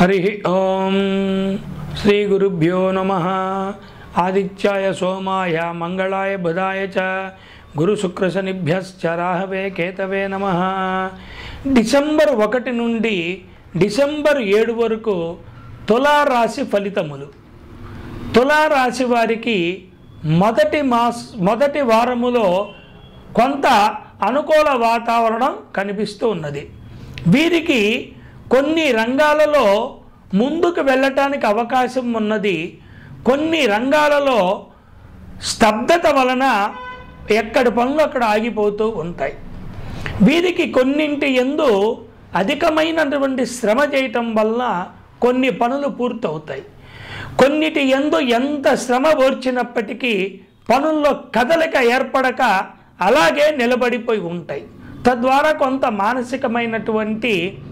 హరి ఓం శ్రీ గురుభ్యో నమ ఆదిత్యాయ సోమాయ మంగళాయ బుధాయ చ గురు శుక్ర శనిభ్యశ్చ రాహవే కేతవే నమ డిసెంబర్ ఒకటి నుండి డిసెంబర్ ఏడు వరకు తులారాశి ఫలితములు తులారాశి వారికి మొదటి మాస్ మొదటి వారములో కొంత అనుకూల వాతావరణం కనిపిస్తూ ఉన్నది వీరికి కొన్ని రంగాలలో ముందుకు వెళ్ళటానికి అవకాశం ఉన్నది కొన్ని రంగాలలో స్తబ్దత వలన ఎక్కడి పనులు అక్కడ ఆగిపోతూ ఉంటాయి వీరికి కొన్నింటి ఎందు అధికమైనటువంటి శ్రమ చేయటం వల్ల కొన్ని పనులు పూర్తవుతాయి కొన్నిటి ఎందు ఎంత శ్రమ ఓర్చినప్పటికీ పనుల్లో కదలిక ఏర్పడక అలాగే నిలబడిపోయి ఉంటాయి తద్వారా కొంత మానసికమైనటువంటి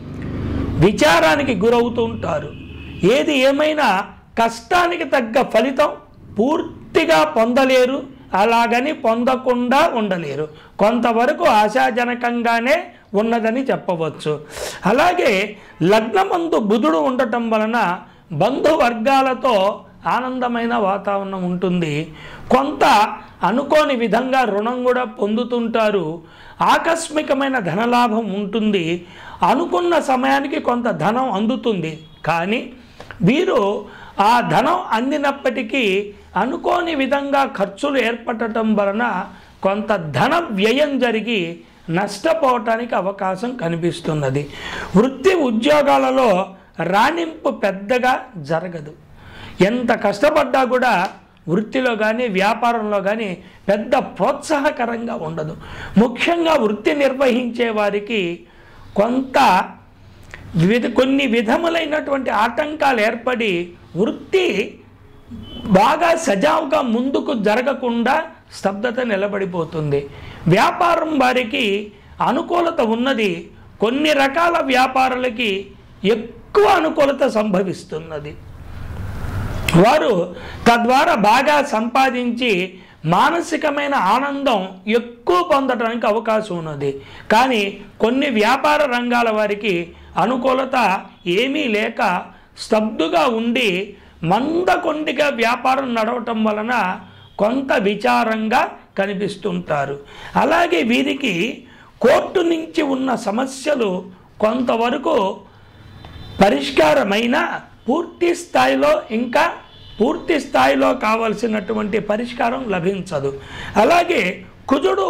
విచారానికి గురవుతూ ఉంటారు ఏది ఏమైనా కష్టానికి తగ్గ ఫలితం పూర్తిగా పొందలేరు అలాగని పొందకుండా ఉండలేరు కొంతవరకు ఆశాజనకంగానే ఉన్నదని చెప్పవచ్చు అలాగే లగ్నమందు బుధుడు ఉండటం వలన బంధువర్గాలతో ఆనందమైన వాతావరణం ఉంటుంది కొంత అనుకోని విధంగా రుణం కూడా పొందుతుంటారు ఆకస్మికమైన ధనలాభం ఉంటుంది అనుకున్న సమయానికి కొంత ధనం అందుతుంది కానీ వీరు ఆ ధనం అందినప్పటికీ అనుకోని విధంగా ఖర్చులు ఏర్పడటం వలన కొంత ధన వ్యయం జరిగి నష్టపోవటానికి అవకాశం కనిపిస్తున్నది వృత్తి ఉద్యోగాలలో రాణింపు పెద్దగా జరగదు ఎంత కష్టపడ్డా కూడా వృత్తిలో కానీ వ్యాపారంలో కానీ పెద్ద ప్రోత్సాహకరంగా ఉండదు ముఖ్యంగా వృత్తి నిర్వహించే వారికి కొంత వివిధ కొన్ని విధములైనటువంటి ఆటంకాలు ఏర్పడి వృత్తి బాగా సజావుగా ముందుకు జరగకుండా స్తబ్దత నిలబడిపోతుంది వ్యాపారం వారికి అనుకూలత ఉన్నది కొన్ని రకాల వ్యాపారాలకి ఎక్కువ అనుకూలత సంభవిస్తున్నది వారు తద్వారా బాగా సంపాదించి మానసికమైన ఆనందం ఎక్కువ పొందడానికి అవకాశం ఉన్నది కానీ కొన్ని వ్యాపార రంగాల వారికి అనుకూలత ఏమీ లేక స్తబ్దుగా ఉండి మందకొండిగా వ్యాపారం నడవటం వలన కొంత విచారంగా కనిపిస్తుంటారు అలాగే వీరికి కోర్టు నుంచి ఉన్న సమస్యలు కొంతవరకు పరిష్కారమైన పూర్తి స్థాయిలో ఇంకా పూర్తి స్థాయిలో కావలసినటువంటి పరిష్కారం లభించదు అలాగే కుజుడు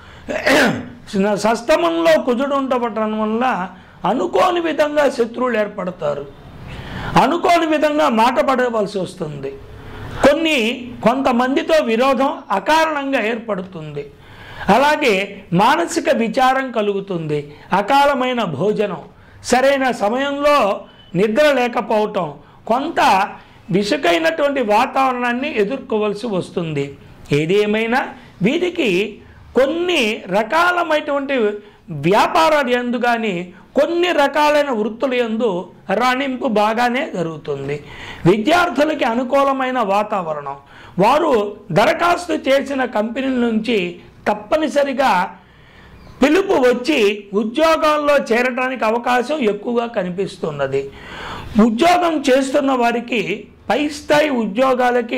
సస్తమంలో కుజుడు ఉండటం వల్ల అనుకోని విధంగా శత్రువులు ఏర్పడతారు అనుకోని విధంగా మాట పడవలసి వస్తుంది కొన్ని కొంతమందితో విరోధం అకారణంగా ఏర్పడుతుంది అలాగే మానసిక విచారం కలుగుతుంది అకాలమైన భోజనం సరైన సమయంలో నిద్ర లేకపోవటం కొంత విసుకైనటువంటి వాతావరణాన్ని ఎదుర్కోవలసి వస్తుంది ఏది ఏమైనా వీరికి కొన్ని రకాలమైనటువంటి వ్యాపారాలు ఎందు కానీ కొన్ని రకాలైన వృత్తుల ఎందు రాణింపు బాగానే జరుగుతుంది విద్యార్థులకి అనుకూలమైన వాతావరణం వారు దరఖాస్తు చేసిన కంపెనీల నుంచి తప్పనిసరిగా పిలుపు వచ్చి ఉద్యోగాల్లో చేరడానికి అవకాశం ఎక్కువగా కనిపిస్తున్నది ఉద్యోగం చేస్తున్న వారికి పై స్థాయి ఉద్యోగాలకి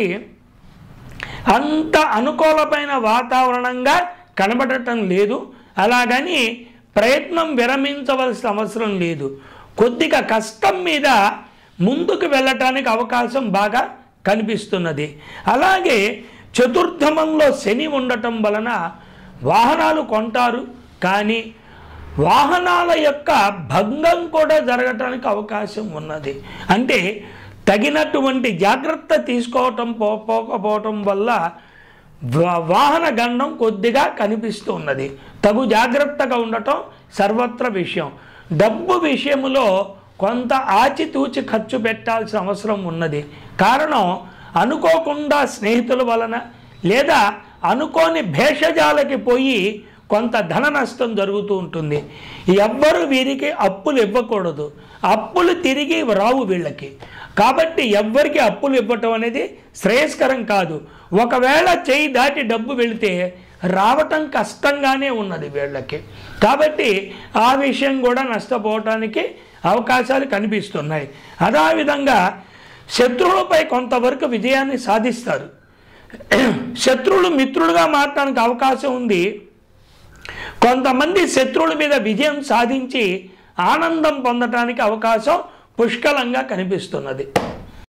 అంత అనుకూలమైన వాతావరణంగా కనబడటం లేదు అలాగని ప్రయత్నం విరమించవలసిన అవసరం లేదు కొద్దిగా కష్టం మీద ముందుకు వెళ్ళటానికి అవకాశం బాగా కనిపిస్తున్నది అలాగే చతుర్థమంలో శని ఉండటం వలన వాహనాలు కొంటారు కానీ వాహనాల యొక్క భంగం కూడా జరగటానికి అవకాశం ఉన్నది అంటే తగినటువంటి జాగ్రత్త తీసుకోవటం పో పోకపోవటం వల్ల వా- వాహన గండం కొద్దిగా కనిపిస్తూ ఉన్నది తగు జాగ్రత్తగా ఉండటం సర్వత్ర విషయం డబ్బు విషయంలో కొంత ఆచితూచి ఖర్చు పెట్టాల్సిన అవసరం ఉన్నది కారణం అనుకోకుండా స్నేహితుల వలన లేదా అనుకోని భేషజాలకి పోయి కొంత ధన నష్టం జరుగుతూ ఉంటుంది ఎవ్వరు వీరికి అప్పులు ఇవ్వకూడదు అప్పులు తిరిగి రావు వీళ్ళకి కాబట్టి ఎవ్వరికి అప్పులు ఇవ్వటం అనేది శ్రేయస్కరం కాదు ఒకవేళ చేయి దాటి డబ్బు వెళితే రావటం కష్టంగానే ఉన్నది వీళ్ళకి కాబట్టి ఆ విషయం కూడా నష్టపోవటానికి అవకాశాలు కనిపిస్తున్నాయి అదేవిధంగా శత్రువులపై కొంతవరకు విజయాన్ని సాధిస్తారు శత్రువులు మిత్రులుగా మారటానికి అవకాశం ఉంది కొంతమంది శత్రువుల మీద విజయం సాధించి ఆనందం పొందటానికి అవకాశం పుష్కలంగా కనిపిస్తున్నది